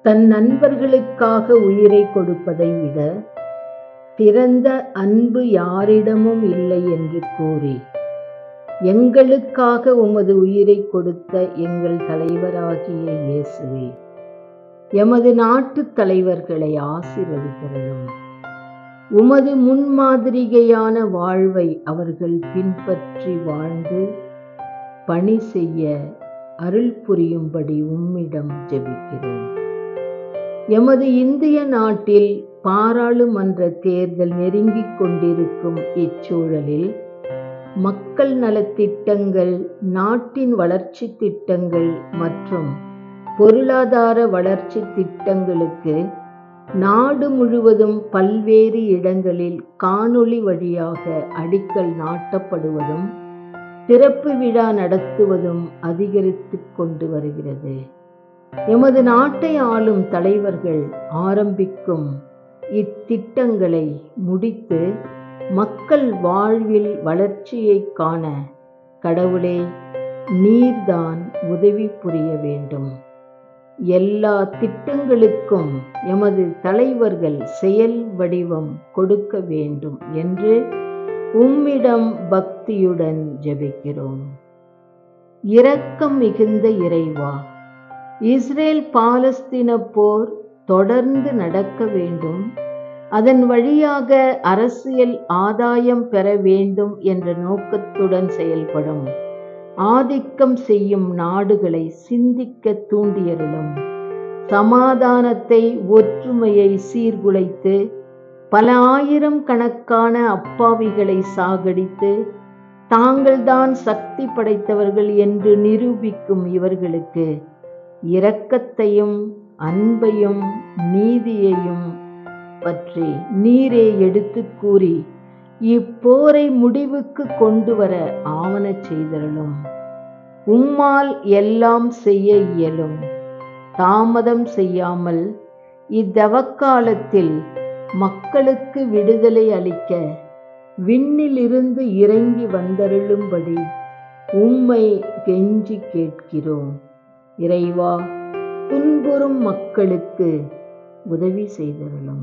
தன் நண்பர்களுக்காக உயிரை கொடுப்பதை விட சிறந்த அன்பு யாரிடமும் இல்லை என்று கூறி எங்களுக்காக உமது உயிரை கொடுத்த எங்கள் தலைவராகிய இயேசுவே எமது நாட்டு தலைவர்களை ஆசீர்வதித்தரலும் உமது முன்மாதிரிகையான வாழ்வை அவர்கள் பின்பற்றி வாழ்ந்து பணி செய்ய அருள் புரியும்படி உம்மிடம் ஜெபிக்கிறோம் எமது இந்திய நாட்டில் பாராளுமன்ற தேர்தல் நெருங்கிக் கொண்டிருக்கும் இச்சூழலில் மக்கள் நலத்திட்டங்கள் நாட்டின் வளர்ச்சி திட்டங்கள் மற்றும் பொருளாதார வளர்ச்சி திட்டங்களுக்கு நாடு முழுவதும் பல்வேறு இடங்களில் காணொளி வழியாக அடிக்கல் நாட்டப்படுவதும் திறப்பு விழா நடத்துவதும் அதிகரித்து கொண்டு வருகிறது எமது நாட்டை ஆளும் தலைவர்கள் ஆரம்பிக்கும் இத்திட்டங்களை முடித்து மக்கள் வாழ்வில் வளர்ச்சியை காண கடவுளே நீர்தான் உதவி புரிய வேண்டும் எல்லா திட்டங்களுக்கும் எமது தலைவர்கள் செயல் வடிவம் கொடுக்க வேண்டும் என்று உம்மிடம் பக்தியுடன் ஜெபிக்கிறோம் இரக்கம் மிகுந்த இறைவா இஸ்ரேல் பாலஸ்தீன போர் தொடர்ந்து நடக்க வேண்டும் அதன் வழியாக அரசியல் ஆதாயம் பெற வேண்டும் என்ற நோக்கத்துடன் செயல்படும் ஆதிக்கம் செய்யும் நாடுகளை சிந்திக்க தூண்டியருளும் சமாதானத்தை ஒற்றுமையை சீர்குலைத்து பல ஆயிரம் கணக்கான அப்பாவிகளை சாகடித்து தாங்கள்தான் சக்தி படைத்தவர்கள் என்று நிரூபிக்கும் இவர்களுக்கு இரக்கத்தையும் அன்பையும் நீதியையும் பற்றி நீரே எடுத்து கூறி இப்போரை முடிவுக்கு கொண்டு வர ஆவண செய்தரலும் உம்மால் எல்லாம் செய்ய இயலும் தாமதம் செய்யாமல் இத்தவக்காலத்தில் மக்களுக்கு விடுதலை அளிக்க விண்ணிலிருந்து இறங்கி வந்தருளும்படி உம்மை கெஞ்சி கேட்கிறோம் இறைவா துன்புறும் மக்களுக்கு உதவி செய்தருளும்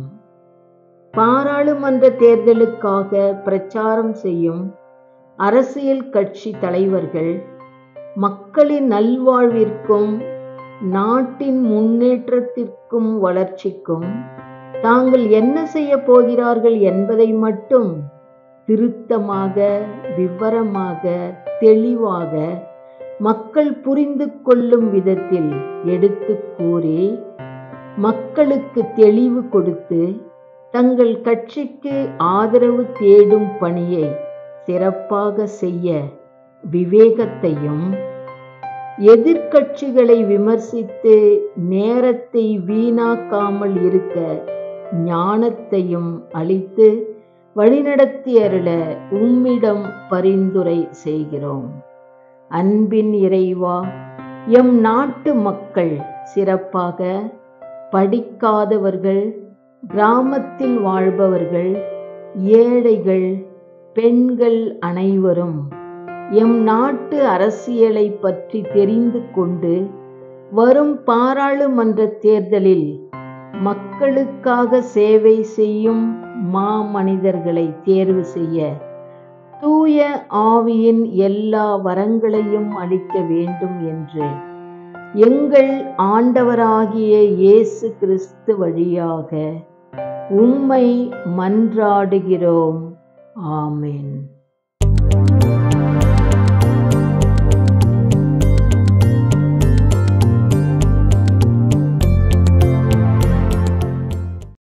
பாராளுமன்ற தேர்தலுக்காக பிரச்சாரம் செய்யும் அரசியல் கட்சி தலைவர்கள் மக்களின் நல்வாழ்விற்கும் நாட்டின் முன்னேற்றத்திற்கும் வளர்ச்சிக்கும் தாங்கள் என்ன செய்ய போகிறார்கள் என்பதை மட்டும் திருத்தமாக விவரமாக தெளிவாக மக்கள் புரிந்து கொள்ளும் விதத்தில் எடுத்து கூறி மக்களுக்கு தெளிவு கொடுத்து தங்கள் கட்சிக்கு ஆதரவு தேடும் பணியை சிறப்பாக செய்ய விவேகத்தையும் எதிர்க்கட்சிகளை விமர்சித்து நேரத்தை வீணாக்காமல் இருக்க ஞானத்தையும் அளித்து வழிநடத்தி அருள உம்மிடம் பரிந்துரை செய்கிறோம் அன்பின் இறைவா எம் நாட்டு மக்கள் சிறப்பாக படிக்காதவர்கள் கிராமத்தில் வாழ்பவர்கள் ஏழைகள் பெண்கள் அனைவரும் எம் நாட்டு அரசியலை பற்றி தெரிந்து கொண்டு வரும் பாராளுமன்ற தேர்தலில் மக்களுக்காக சேவை செய்யும் மாமனிதர்களை தேர்வு செய்ய தூய ஆவியின் எல்லா வரங்களையும் அளிக்க வேண்டும் என்று எங்கள் ஆண்டவராகிய இயேசு கிறிஸ்து வழியாக உம்மை மன்றாடுகிறோம் ஆமென்